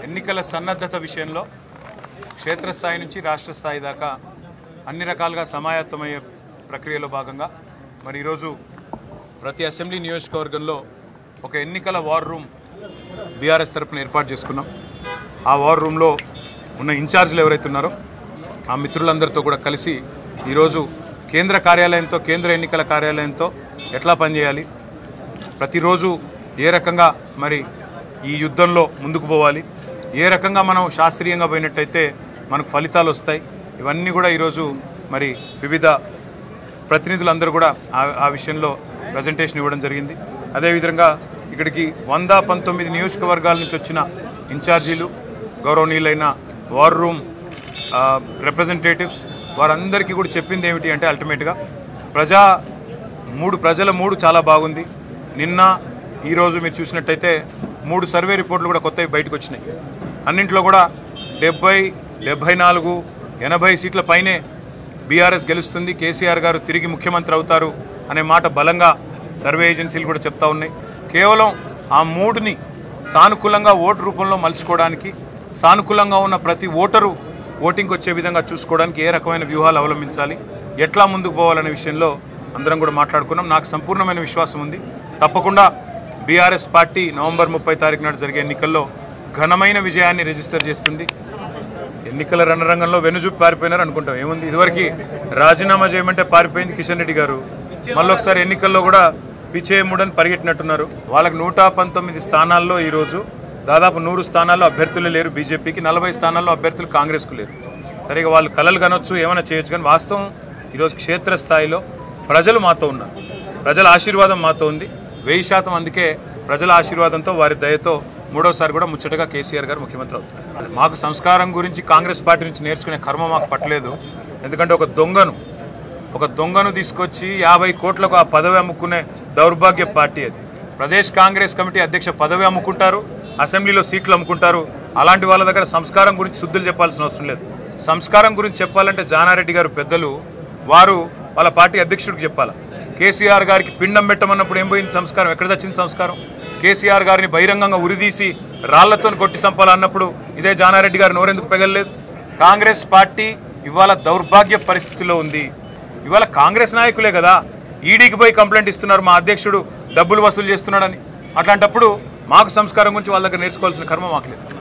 ఎన్నికల సన్నద్ధత విషయంలో క్షేత్రస్థాయి నుంచి రాష్ట్ర స్థాయి దాకా అన్ని రకాలుగా సమాయత్తమయ్యే ప్రక్రియలో భాగంగా మరి ఈరోజు ప్రతి అసెంబ్లీ నియోజకవర్గంలో ఒక ఎన్నికల వార్ రూమ్ బీఆర్ఎస్ తరపున ఏర్పాటు చేసుకున్నాం ఆ వార్ రూమ్లో ఉన్న ఇన్ఛార్జీలు ఎవరైతే ఉన్నారో ఆ మిత్రులందరితో కూడా కలిసి ఈరోజు కేంద్ర కార్యాలయంతో కేంద్ర ఎన్నికల కార్యాలయంతో ఎట్లా పనిచేయాలి ప్రతిరోజు ఏ రకంగా మరి ఈ యుద్ధంలో ముందుకు పోవాలి ఏ రకంగా మనం శాస్త్రీయంగా పోయినట్టయితే మనకు ఫలితాలు వస్తాయి ఇవన్నీ కూడా ఈరోజు మరి వివిధ ప్రతినిధులందరూ కూడా ఆ- ఆ విషయంలో ప్రజెంటేషన్ ఇవ్వడం జరిగింది అదేవిధంగా ఇక్కడికి వంద పంతొమ్మిది నియోజకవర్గాల నుంచి వచ్చిన ఇన్ఛార్జీలు గౌరవనీయులైన వార్ రూమ్ రిప్రజెంటేటివ్స్ వారందరికీ కూడా చెప్పింది ఏమిటి అంటే అల్టిమేట్గా ప్రజా మూడు ప్రజల మూడు చాలా బాగుంది నిన్న ఈరోజు మీరు చూసినట్టయితే మూడు సర్వే రిపోర్ట్లు కూడా కొత్తవి బయటకు వచ్చినాయి అన్నింట్లో కూడా డెబ్బై డెబ్బై నాలుగు ఎనభై సీట్ల పైనే బీఆర్ఎస్ గెలుస్తుంది కేసీఆర్ గారు తిరిగి ముఖ్యమంత్రి అవుతారు అనే మాట బలంగా సర్వే ఏజెన్సీలు కూడా చెప్తా ఉన్నాయి కేవలం ఆ మూడుని సానుకూలంగా ఓటు రూపంలో మలుచుకోవడానికి సానుకూలంగా ఉన్న ప్రతి ఓటరు ఓటింగ్కి వచ్చే విధంగా చూసుకోవడానికి ఏ రకమైన వ్యూహాలు అవలంబించాలి ఎట్లా ముందుకు పోవాలనే విషయంలో అందరం కూడా మాట్లాడుకున్నాం నాకు సంపూర్ణమైన విశ్వాసం ఉంది తప్పకుండా బీఆర్ఎస్ పార్టీ నవంబర్ ముప్పై తారీఖు నాడు జరిగే ఎన్నికల్లో ఘనమైన విజయాన్ని రిజిస్టర్ చేస్తుంది ఎన్నికల రణరంగంలో వెనుజూపి పారిపోయినారు అనుకుంటాం ఏముంది ఇదివరకు రాజీనామా చేయమంటే పారిపోయింది కిషన్ రెడ్డి గారు మళ్ళీ ఒకసారి ఎన్నికల్లో కూడా పిచేయముడని పరిగెట్టినట్టున్నారు వాళ్ళకి నూట పంతొమ్మిది స్థానాల్లో ఈరోజు దాదాపు నూరు స్థానాల్లో అభ్యర్థులు లేరు బీజేపీకి నలభై స్థానాల్లో అభ్యర్థులు కాంగ్రెస్కు లేరు సరిగా వాళ్ళు కలలు కనొచ్చు ఏమైనా చేయొచ్చు కానీ వాస్తవం ఈరోజు క్షేత్రస్థాయిలో ప్రజలు మాతో ఉన్నారు ప్రజల ఆశీర్వాదం మాతో ఉంది వెయ్యి శాతం అందుకే ప్రజల ఆశీర్వాదంతో వారి దయతో మూడోసారి కూడా ముచ్చటగా కేసీఆర్ గారు ముఖ్యమంత్రి అవుతారు మాకు సంస్కారం గురించి కాంగ్రెస్ పార్టీ నుంచి నేర్చుకునే కర్మ మాకు పట్టలేదు ఎందుకంటే ఒక దొంగను ఒక దొంగను తీసుకొచ్చి యాభై కోట్లకు ఆ పదవి అమ్ముకునే దౌర్భాగ్య పార్టీ అది ప్రదేశ్ కాంగ్రెస్ కమిటీ అధ్యక్ష పదవి అమ్ముకుంటారు అసెంబ్లీలో సీట్లు అమ్ముకుంటారు అలాంటి వాళ్ళ దగ్గర సంస్కారం గురించి శుద్ధులు చెప్పాల్సిన అవసరం లేదు సంస్కారం గురించి చెప్పాలంటే జానారెడ్డి గారు పెద్దలు వారు వాళ్ళ పార్టీ అధ్యక్షుడికి చెప్పాలి కేసీఆర్ గారికి పిండం పెట్టమన్నప్పుడు ఏం పోయింది సంస్కారం ఎక్కడ చచ్చింది సంస్కారం కేసీఆర్ గారిని బహిరంగంగా ఉరిదీసి రాళ్లతో కొట్టి చంపాలన్నప్పుడు ఇదే జానారెడ్డి గారు నోరెందుకు పెగలలేదు కాంగ్రెస్ పార్టీ ఇవాళ దౌర్భాగ్య పరిస్థితిలో ఉంది ఇవాళ కాంగ్రెస్ నాయకులే కదా ఈడీకి పోయి కంప్లైంట్ ఇస్తున్నారు మా అధ్యక్షుడు డబ్బులు వసూలు చేస్తున్నాడని అట్లాంటప్పుడు మాకు సంస్కారం గురించి వాళ్ళ దగ్గర నేర్చుకోవాల్సిన కర్మ మాకు లేదు